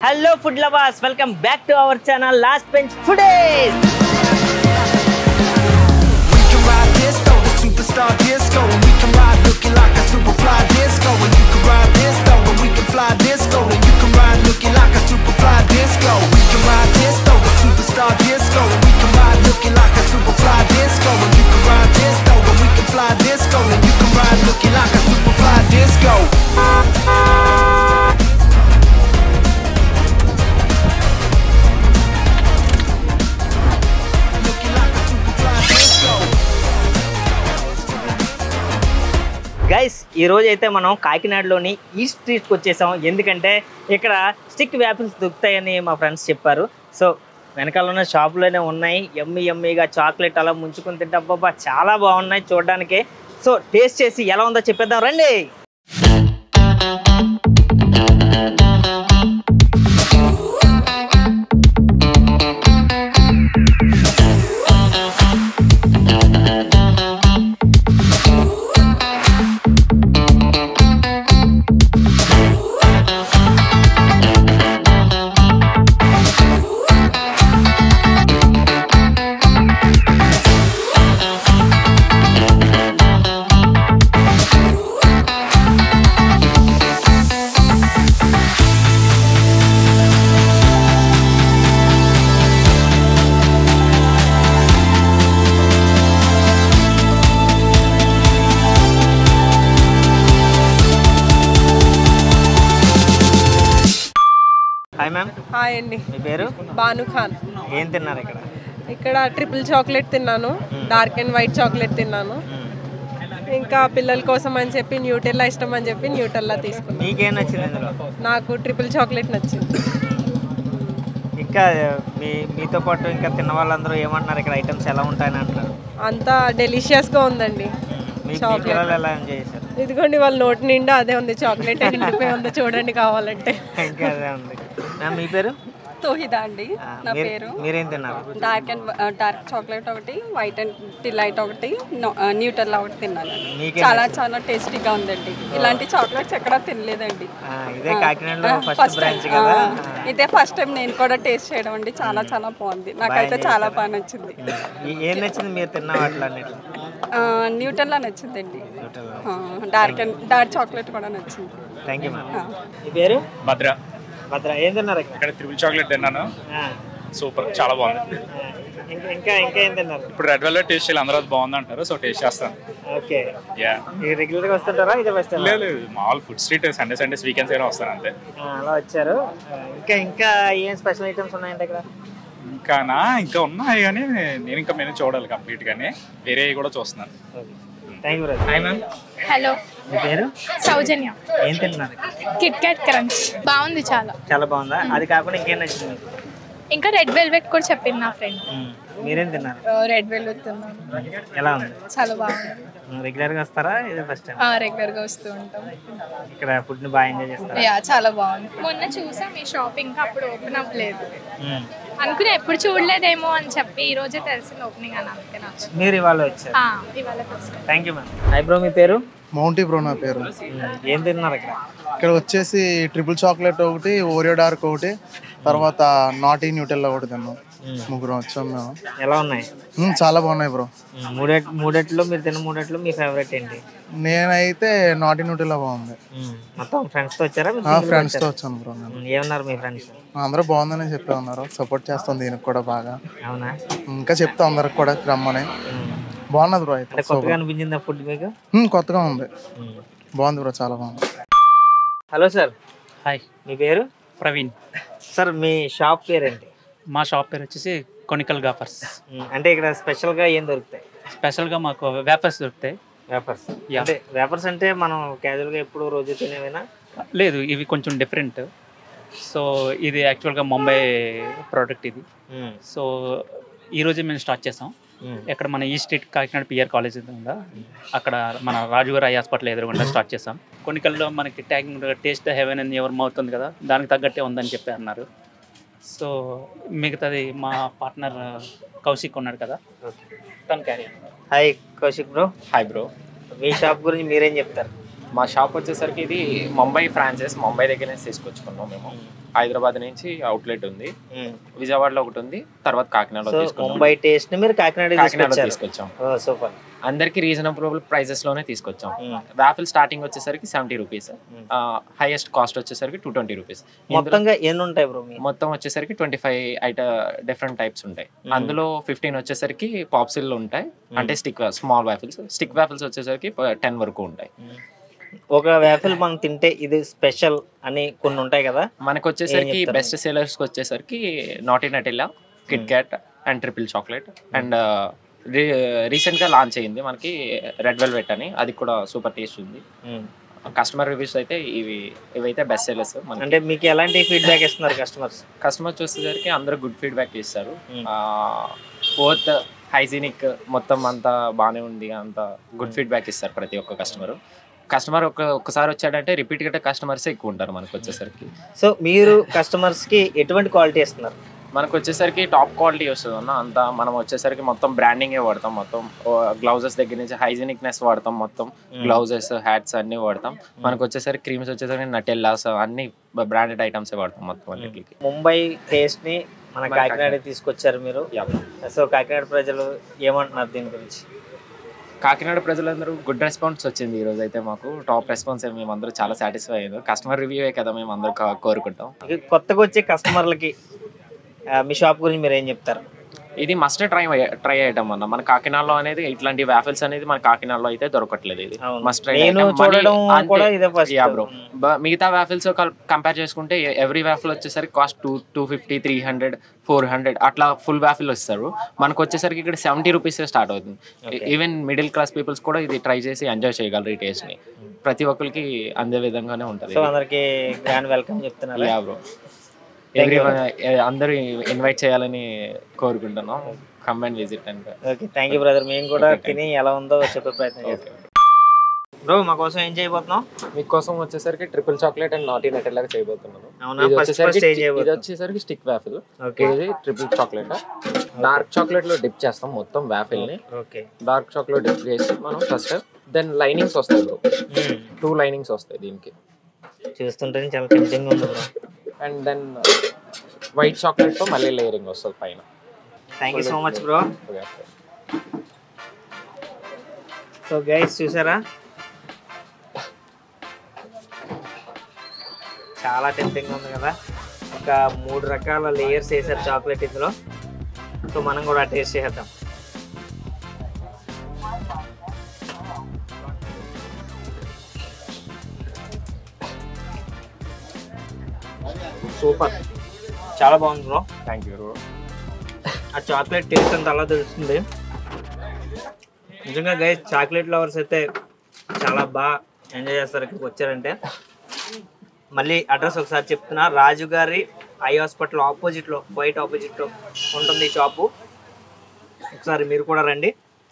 Hello food lovers welcome back to our channel last bench foodies We can ride this, though, the superstar disco. And we can ride looking like a super fly disco. And you can ride this, though, and we can fly disco. And you can ride looking like a super fly disco. We can ride this, though, the superstar disco. And we can ride looking like a super fly disco. And you can ride this, though, and we can fly disco. And you can ride looking like a super fly disco. Looking like a super fly disco. Guys ఈ రోజు అయితే మనం కాకినాడలోని east స్ట్రీట్కి వచ్చేసాం ఎందుకంటే ఇక్కడ stick waffles దొరుకుతాయని మా friends చెప్పారు సో వెనకాల ఉన్న షాపులోనే ఉన్నాయి ఎమ్మి ఎమ్మిగా చాక్లెట్ అలా ముంచుకుని తింటే అబ్బబ్బా చాలా బాగున్నాయి చూడడానికి సో టేస్ట్ చేసి ఎలా ఉందో చెప్పేద్దాం రండి హాయ్ మ్యామ్ హాయ్ అండి మీ పేరు బాను ఖాన్ ఏం తిన్నారు ఇక్కడ ఇక్కడ ట్రిపుల్ చాక్లెట్ తిన్నాను డార్క్ అండ్ వైట్ చాక్లెట్ తిన్నాను ఇంకా పిల్లల కోసం అని చెప్పి న్యూటెల్లా ఇష్టం అని చెప్పి న్యూటెల్లా తీసుకున్నాను మీకేం నచ్చింది ఇందులో నాకు ట్రిపుల్ చాక్లెట్ నచ్చింది ఇంకా మీ మీతో పాటు ఇంకా తిన్న వాళ్ళందరూ ఏమంటున్నారు ఇక్కడ ఐటమ్స్ ఎలా ఉంటాయని అంటున్నారు అంతా డెలిషియస్గా ఉందండి మీకు మీ Chocolate. పిల్లలు ఎలా ఎంజాయ్ చేశారు ఇదిగోండి వాళ్ళ నోటి నిండా అదే ఉంది చాక్లెట్ ఎండిపోయి ఉందో చూడండి కావాలంటే ఇంకా అదే ఉంది మ్యామ్ మీ పేరు తోహిదా అండి ఆ, నా మీరు- పేరు మీరేం తిన్నారు డార్క్ అండ్ డార్క్ చాక్లెట్ ఒకటి వైట్ అండ్ డిలైట్ ఒకటి న్యూటెల్లా ఒకటి తిన్నాను మీకేం చాలా చాలా టేస్టీగా ఉందండి ఇలాంటి చాక్లెట్స్ ఎక్కడా తినలేదండి ఆ, ఇదే కాకినాడలో ఆ, ఫస్ట్ first బ్రాంచ్ time. కదా ఆ, ఇదే ఫస్ట్ టైం నేను కూడా టేస్ట్ చేయడం అండి చాలా చాలా బాగుంది నాకైతే చాలా బాగా నచ్చింది ఈ- ఏం నచ్చింది మీరు తిన్న వాటిలో అన్నిట్లో న్యూటెల్లా నచ్చిందండి డార్క్ అండ్ డార్క్ చాక్లెట్ కూడా నచ్చింది థ్యాంక్ యూ మ్యామ్ ఆ. మీ పేరు భద్ర భద్ర ఏం తిన్నారు ఇక్కడ ఇక్కడ త్రిబుల్ చాక్లెట్ తిన్నాను ఆ, సూపర్ చాలా బాగుంది ఆ, ఇంకా ఇంకా ఇంకా ఏం తిన్నారు ఇప్పుడు రెడ్ వెల్వెట్ టేస్ట్ చేయాలి అందరూ అది బాగుంది అంటారు సో టేస్ట్ చేస్తాను ఓకే యా మీరు రెగ్యులర్గా వస్తుంటారా ఇదే ఫస్ట్ లేదు లేదు మామూలు food street Sunday Sundays weekends అయినా వస్తాను అంతే అలా వచ్చారు ఆ, ఇంకా ఇంకా ఏం స్పెషల్ ఐటమ్స్ ఉన్నాయంటే ఇక్కడ ఇంకా నా ఇంకా ఉన్నాయి కానీ నేను ఇంకా మెనూ చూడాలి కంప్లీట్ గానే వేరే కూడా చూస్తున్నాను thank you hi ma'am hello మీ పేరు సౌజన్య ఏం తింటున్నారు కిట్ క్యాట్ క్రంచ్ బాగుంది చాలా చాలా బాగుందా అది కాకుండా ఇంకేం నచ్చింది మీకు ఇంకా రెడ్ వెల్వెట్ కూడా చెప్పింది నా ఫ్రెండ్ మ్మ్. మీరేం తిన్నారు రెడ్ వెల్వెట్ తిన్నాను ఎలా ఉంది చాలా బాగుంది రెగ్యులర్గా వస్తారా ఇది ఫస్ట్ టైం రెగ్యులర్ గా వస్తూ ఉంటాం ఇక్కడ ఫుడ్ ని బాగా ఎంజాయ్ చేస్తారా యా చాలా బాగుంది మొన్న చూసాం ఈ షాపింగ్ అప్పుడు ఓపెన్ అవ్వలేదు మ్మ్. అనుకునే ఎప్పుడు చూడలేదేమో అని చెప్పి ఈ రోజే తెలిసింది ఓపెనింగ్ అని అందుకే నాకు మీరు ఇవాళ వచ్చారు ఇవాళ first thank you ma'am hi bro మీ పేరు మౌంటీ బ్రో నా పేరు మ్మ్. ఏం తిన్నారు ఇక్కడ ఇక్కడ వచ్చేసి ట్రిపుల్ చాక్లెట్ ఒకటి ఓరియో డార్క్ ఒకటి తర్వాత నాటీ న్యూటెల్లా ఒకటి తిన్నాం ముగ్గురం వచ్చాం మేము ఎలా ఉన్నాయి మ్మ్, చాలా బాగున్నాయి బ్రో మ్మ్. మూడెట్ మూడెట్లో మీరు తిన్న మూడెట్లో మీ ఫేవరెట్ ఏంటి నేనైతే నాటీ న్యూటెల్లా బాగుంది మ్మ్. మొత్తం ఫ్రెండ్స్తో వచ్చారా మీరు నా single గా ఫ్రెండ్స్తో వచ్చారా? వచ్చాను బ్రో నేను మ్మ్. ఏమన్నారు మీ ఫ్రెండ్స్ అందరూ బాగుందని చెప్పి ఉన్నారు సపోర్ట్ చేస్తాం దీనికి కూడా బాగా అవునా ఇంకా చెప్తా అందరికి కూడా రమ్మని మ్మ్. బాగున్నది బ్రో అయితే అంటే కొత్తగా అనిపించిందా ఫుడ్ మీకు మ్మ్, కొత్తగా ఉంది మ్మ్. బాగుంది బ్రో చాలా బాగుంది హలో సార్ హాయ్ మీ పేరు ప్రవీణ్ సార్ మీ షాప్ పేరేంటి మా షాప్ పేరు వచ్చేసి కొనికల్ గాఫర్స్ మ్మ్. అంటే ఇక్కడ స్పెషల్గా ఏం దొరుకుతాయి స్పెషల్గా మాకు వేపర్స్ దొరుకుతాయి వేపర్స్ Yeah. అంటే వేపర్స్ అంటే మనం క్యాజువల్గా ఎప్పుడు రోజు తినేవేనా లేదు ఇవి కొంచెం డిఫరెంట్ సో ఇది యాక్చువల్గా ముంబై ప్రోడక్ట్ ఇది మ్మ్. సో ఈరోజే మేము స్టార్ట్ చేసాం మ్మ్. ఇక్కడ మన ఈ స్ట్రీట్ కాకినాడ పిఆర్ కాలేజ్ ఉందా అక్కడ మన రాజుగారి ఐ హాస్పిటల్ ఎదురుగుండా స్టార్ట్ చేసాం కొన్నికల్లో మనకి ట్యాగింగ్ టేస్ట్ హెవెన్ అని ఎవరు మౌత్ ఉంది కదా దానికి తగ్గట్టే ఉందని చెప్పి అన్నారు సో మిగతాది మా పార్ట్నర్ కౌశిక్ ఉన్నాడు కదా తను carry hi Kaushik bro hi bro మీ షాప్ గురించి మీరేం చెప్తారు మా షాప్ వచ్చేసరికి ఇది ముంబై ఫ్రాంచైజ్ ముంబై దగ్గర నుంచి తీసుకొచ్చుకున్నాం మేము హైదరాబాద్ నుంచి అవుట్లెట్ ఉంది విజయవాడలో ఒకటి ఉంది తర్వాత కాకినాడలో సో తీసుకున్నాం ముంబై టేస్ట్ ని మీరు కాకినాడ కాకినాడలో తీసుకొచ్చారు తీసుకొచ్చాం ఓ సూపర్ అందరికి రీజనబుల్ ప్రైజెస్ లోనే తీసుకొచ్చాం వాఫిల్ స్టార్టింగ్ వచ్చేసరికి సెవెంటీ రూపీస్ హైయెస్ట్ కాస్ట్ వచ్చేసరికి టూ ట్వంటీ రూపీస్ మొత్తంగా ఎన్ని ఉంటాయి బ్రో మీ మొత్తం వచ్చేసరికి twenty five item different types ఉంటాయి అందులో ఫిఫ్టీన్ వచ్చేసరికి పాప్సిల్ ఉంటాయి అంటే stick small waffles stick waffles వచ్చేసరికి టెన్ వరకు ఉంటాయి ఒక వేఫిల్ మనం తింటే ఇది స్పెషల్ అని కొన్ని ఉంటాయి కదా మనకు వచ్చేసరికి ఏం చెప్తారు బెస్ట్ సేలర్స్ వచ్చేసరికి naughty Nutella Kit Kat and triple chocolate and recent గా లాంచ్ అయింది మనకి రెడ్ వెల్వెట్ అని అది కూడా సూపర్ టేస్ట్ ఉంది కస్టమర్ రివ్యూస్ అయితే ఇవి ఇవైతే బెస్ట్ సేలర్స్ అంటే మీకు ఎలాంటి ఫీడ్బ్యాక్ ఇస్తున్నారు కస్టమర్స్ కస్టమర్స్ చూసేసరికి అందరూ గుడ్ ఫీడ్బ్యాక్ ఇస్తారు బోత్ హైజీనిక్ మొత్తం అంతా బాగానే ఉంది అంత గుడ్ ఫీడ్బ్యాక్ ఇస్తారు ప్రతి ఒక్క కస్టమర్ కస్టమర్ ఒక ఒక్కసారి వచ్చాడంటే రిపీట్ గా కస్టమర్స్ ఎక్కువ ఉంటారు మనకు వచ్చేసరికి సో మీరు కస్టమర్స్ కి ఎటువంటి క్వాలిటీ ఇస్తున్నారు మనకు వచ్చేసరికి టాప్ క్వాలిటీ వస్తుంది అన్న అంతా మనం వచ్చేసరికి మొత్తం బ్రాండింగే వాడతాం మొత్తం గ్లౌజెస్ దగ్గర నుంచి హైజీనిక్నెస్ వాడతాం మొత్తం గ్లౌజెస్ హ్యాట్స్ అన్ని వాడతాం మనకు వచ్చేసరికి క్రీమ్స్ వచ్చేసరికి నటెల్లాస్ అన్ని బ్రాండెడ్ ఐటమ్స్ వాడతాం మొత్తం అన్నిటికి ముంబై టేస్ట్ ని మన మన కాకినాడ కాకినాడ. తీసుకొచ్చారు మీరు సో కాకినాడ ప్రజలు ఏమంటున్నారు దీని గురించి కాకినాడ ప్రజలందరూ గుడ్ రెస్పాన్స్ వచ్చింది ఈ రోజు అయితే మాకు టాప్ రెస్పాన్స్ మేము అందరూ చాలా సాటిస్ఫై అయ్యారు కస్టమర్ రివ్యూవే కదా మేము అందరూ కా- కోరుకుంటాం ఇక కొత్తగా వచ్చే కస్టమర్లకి ఆ, మీ షాప్ గురించి మీరు ఏం చెప్తారు ఇది మస్ట్ ట్రై ట్రై ఐటమ్ అన్న మన కాకినాడలో అనేది ఇట్లాంటి వాఫిల్స్ అనేది మన కాకినాడలో అయితే దొరకట్లేదు ఇది మస్ట్ ట్రై నేను చూడడం కూడా ఇదే first. బ్రో మిగతా వాఫిల్స్ కంపేర్ చేసుకుంటే ఎవ్రీ వాఫిల్ వచ్చేసరికి cost two two fifty three hundred four hundred అట్లా ఫుల్ వాఫిల్ వస్తారు మనకు వచ్చేసరికి ఇక్కడ సెవెంటీ రూపీస్ స్టార్ట్ అవుతుంది ఈవెన్ మిడిల్ క్లాస్ పీపుల్స్ కూడా ఇది ట్రై చేసి ఎంజాయ్ చేయగలరు ఈ టేస్ట్ ని ప్రతి ఒక్కరికి అందే విధంగానే ఉంటుంది సో అందరికి గ్రాండ్ వెల్కమ్ చెప్తున్నారు యా బ్రో Thank you. అందరూ ఇన్వైట్ చేయాలని కోరుకుంటున్నాం come and visit and okay thank you brother మేము కూడా తిని ఎలా ఉందో చెప్పే ప్రయత్నం చేస్తాం బ్రో మా కోసం ఏం చేయబోతున్నాం మీకోసం వచ్చేసరికి ట్రిపుల్ చాక్లెట్ అండ్ నాటీ నటెల్లాగా చేయబోతున్నాను అవునా? ఇది First వచ్చేసరికి first ఏం ఇది చేయబోతున్నాం? వచ్చేసరికి స్టిక్ వాఫిల్ Okay. ఇది ట్రిపుల్ చాక్లెట్ డార్క్ చాక్లెట్ లో డిప్ చేస్తాం మొత్తం వాఫిల్ ని ఓకే డార్క్ చాక్లెట్ డిప్ చేసి మనం ఫస్ట్ దెన్ లైనింగ్స్ వస్తాయి బ్రో టూ లైనింగ్స్ వస్తాయి దీనికి చూస్తుంటే చాలా టెంప్టింగ్ ఉంది bro and then white chocolate తో మళ్ళీ లేయరింగ్ వస్తుంది పైన thank you so much bro so guys చూసారా చాలా టెంప్టింగ్ ఉంది కదా ఒక మూడు రకాల లేయర్స్ వేసారు చాక్లెట్ ఇందులో సో మనం కూడా టేస్ట్ చేద్దాం సూపర్ చాలా బాగుంది బ్రో థ్యాంక్ యూ బ్రో ఆ చాక్లెట్ టేస్ట్ అంత అలా తెలుస్తుంది నిజంగా గైస్ చాక్లెట్ లవర్స్ అయితే చాలా బాగా ఎంజాయ్ చేస్తారు ఇక్కడికి వచ్చారంటే మళ్ళీ అడ్రస్ ఒకసారి చెప్తున్నా రాజు గారి ఐ హాస్పిటల్ ఆపోజిట్లో వైట్ ఆపోజిట్లో ఉంటుంది ఈ షాపు ఒకసారి మీరు కూడా రండి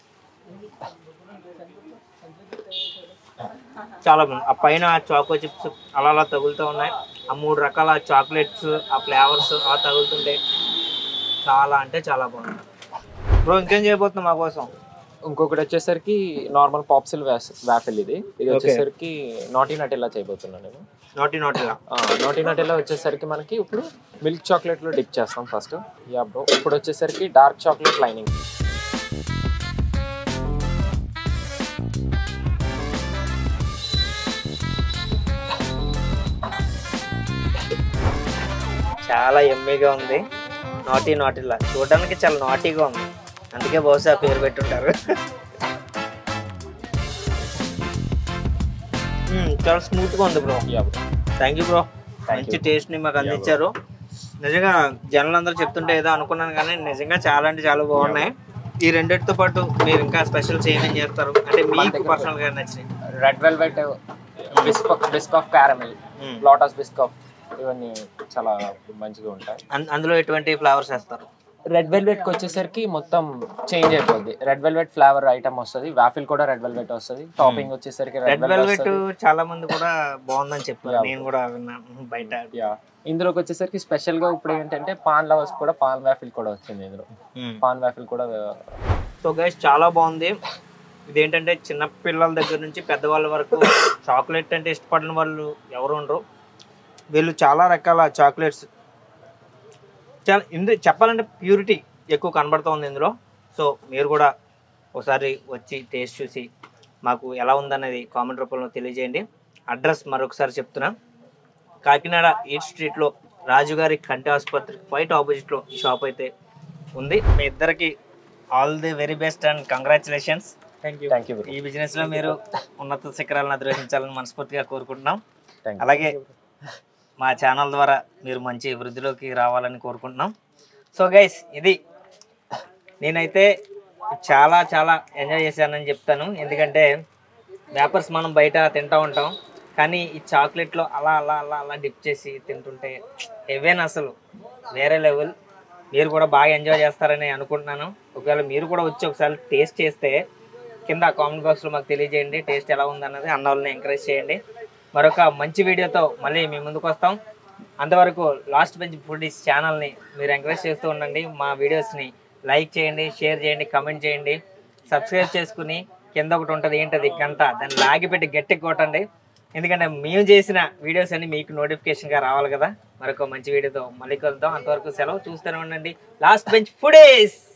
చాలా బాగుంది ఆ పైన చాకో చిప్స్ అలా అలా తగులుతూ ఉన్నాయి ఆ మూడు రకాల చాక్లెట్స్ ఆ ఫ్లేవర్స్ అలా తగులుతుంటే చాలా అంటే చాలా బాగుంది బ్రో ఇంకేం చేయబోతున్నాం మా కోసం ఇంకొకటి వచ్చేసరికి నార్మల్ పాప్సిల్ వాఫిల్ ఇది ఇది Okay. వచ్చేసరికి నాటీ నటెల్లా చేయబోతున్నాను నేను నోటి నోటిలా నోటీ నటెల్లా వచ్చేసరికి మనకి ఇప్పుడు మిల్క్ చాక్లెట్ లో డిప్ చేస్తాం ఫస్ట్ యా బ్రో ఇప్పుడు వచ్చేసరికి డార్క్ చాక్లెట్ లైనింగ్ చాలా ఎమ్మీగా ఉంది నాటీ నాటిలా చూడడానికి చాలా నాటీగా ఉంది అందుకే బహుశా ఆ పేరు పెట్టుంటారు మ్మ్, చాలా స్మూత్గా ఉంది bro yeah bro thank you bro Thank మంచి you. టేస్ట్ని మాకు Yeah, bro. అందించారు నిజంగా జనాలు అందరూ చెప్తుంటే ఏదో అనుకున్నాను కానీ నిజంగా చాలా అంటే చాలా బాగున్నాయి ఈ రెండింటితో పాటు మీరు ఇంకా స్పెషల్స్ ఏమేమి చేస్తారు అంటే మీకు పర్సనల్ గా నచ్చినాయి రెడ్ వెల్వెట్ బిస్క్ Biscoff caramel Lotus Biscoff ఇవన్నీ చాలా మంచిగా ఉంటాయి అన్- అందులో ఎటువంటి ఫ్లవర్స్ వేస్తారు రెడ్ వెల్వెట్ వచ్చేసరికి మొత్తం చేంజ్ అయిపోద్ది రెడ్ వెల్వెట్ ఫ్లేవర్ ఐటమ్ వస్తుంది వాఫిల్ కూడా రెడ్ వెల్వెట్ వస్తుంది టాపింగ్ వచ్చేసరికి రెడ్ వెల్వెట్ చాలా మంది కూడా బాగుందని చెప్పారు Yeah. నేను కూడా విన్నాను బయట యా ఇందులోకి వచ్చేసరికి స్పెషల్ గా ఇప్పుడు ఏంటంటే పాన్ లవర్స్ కూడా పాన్ వాఫిల్ కూడా వచ్చింది ఇందులో పాన్ వాఫిల్ కూడా సో గైస్ చాలా బాగుంది ఇది ఏంటంటే చిన్న పిల్లల దగ్గర నుంచి పెద్దవాళ్ళ వరకు చాక్లెట్ అంటే ఇష్టపడిన వాళ్ళు ఎవరు ఉండరు వీళ్ళు చాలా రకాల చాక్లెట్స్ చాలా ఇందు చెప్పాలంటే ప్యూరిటీ ఎక్కువ కనబడుతోంది ఇందులో సో మీరు కూడా ఒకసారి వచ్చి టేస్ట్ చూసి మాకు ఎలా ఉందనేది కామెంట్ రూపంలో తెలియజేయండి అడ్రస్ మరొకసారి చెప్తున్నా కాకినాడ ఈట్ స్ట్రీట్లో రాజుగారి కంటి ఆసుపత్రి వైట్ ఆపోజిట్లో ఈ షాప్ అయితే ఉంది మీ ఇద్దరికి all the very best and congratulations thank you thank you ఈ బిజినెస్ లో మీరు ఉన్నత శిఖరాలను అధిరోహించాలని మనస్ఫూర్తిగా కోరుకుంటున్నాం అలాగే మా ఛానల్ ద్వారా మీరు మంచి వృద్ధిలోకి రావాలని కోరుకుంటున్నాం సో గైస్ ఇది నేనైతే చాలా చాలా ఎంజాయ్ చేశానని చెప్తాను ఎందుకంటే వేపర్స్ మనం బయట తింటూ ఉంటాం కానీ ఈ చాక్లెట్లో అలా అలా అలా అలా డిప్ చేసి తింటుంటే హెవెన్ అసలు వేరే లెవెల్ మీరు కూడా బాగా ఎంజాయ్ చేస్తారని అనుకుంటున్నాను ఒకవేళ మీరు కూడా వచ్చి ఒకసారి టేస్ట్ చేస్తే కింద కామెంట్ బాక్స్లో మాకు తెలియజేయండి టేస్ట్ ఎలా ఉందన్నది అన్న వాళ్ళని ఎంకరేజ్ చేయండి మరొక మంచి వీడియోతో మళ్ళీ మీ ముందుకు వస్తాం అంతవరకు లాస్ట్ బెంచ్ ఫుడీస్ ఛానల్ని మీరు ఎంకరేజ్ చేస్తూ ఉండండి మా వీడియోస్ని లైక్ చేయండి షేర్ చేయండి కమెంట్ చేయండి సబ్స్క్రైబ్ చేసుకుని కింద ఒకటి ఉంటుంది ఏంటది గంట దాన్ని లాగి పెట్టి గట్టిగా కొట్టండి ఎందుకంటే మేము చేసిన వీడియోస్ అన్ని మీకు నోటిఫికేషన్గా రావాలి కదా మరొక మంచి వీడియోతో మళ్ళీ కలుద్దాం అంతవరకు సెలవు చూస్తూనే ఉండండి లాస్ట్ బెంచ్ ఫుడీస్